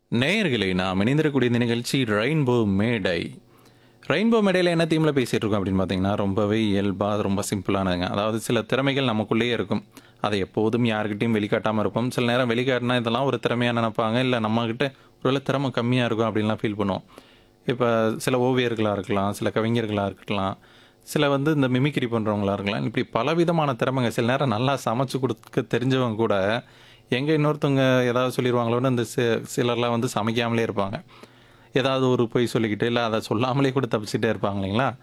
நேயர்களே நாம் இணைந்திருக்கக்கூடிய இந்த நிகழ்ச்சி ரெயின்போ மேடை ரெயின்போ மேடையில் என்ன தீமில் பேசிகிட்டு இருக்கோம் அப்படின்னு பார்த்தீங்கன்னா ரொம்பவே இயல்பாக ரொம்ப சிம்பிளானதுங்க அதாவது சில திறமைகள் நமக்குள்ளேயே இருக்கும் அதை எப்போதும் யாருக்கிட்டையும் வெளிக்காட்டாமல் இருப்போம் சில நேரம் வெளிக்காட்டினா இதெல்லாம் ஒரு திறமையாக நினைப்பாங்க இல்லை நம்மக்கிட்ட ஒருவேளை திறமை கம்மியாக இருக்கும் அப்படின்லாம் ஃபீல் பண்ணுவோம் இப்போ சில ஓவியர்களாக இருக்கலாம் சில கவிஞர்களாக இருக்கலாம் சில வந்து இந்த மிமிக்ரி பண்ணுறவங்களா இருக்கலாம் இப்படி பலவிதமான திறமைங்க சில நேரம் நல்லா சமைச்சு கொடுக்க தெரிஞ்சவங்க கூட எங்கே இன்னொருத்தவங்க ஏதாவது சொல்லிடுவாங்களோன்னு இந்த சி சிலர்லாம் வந்து சமைக்காமலே இருப்பாங்க ஏதாவது ஒரு பொய் சொல்லிக்கிட்டு இல்லை அதை சொல்லாமலே கூட தப்பிச்சுட்டே இருப்பாங்க இல்லைங்களா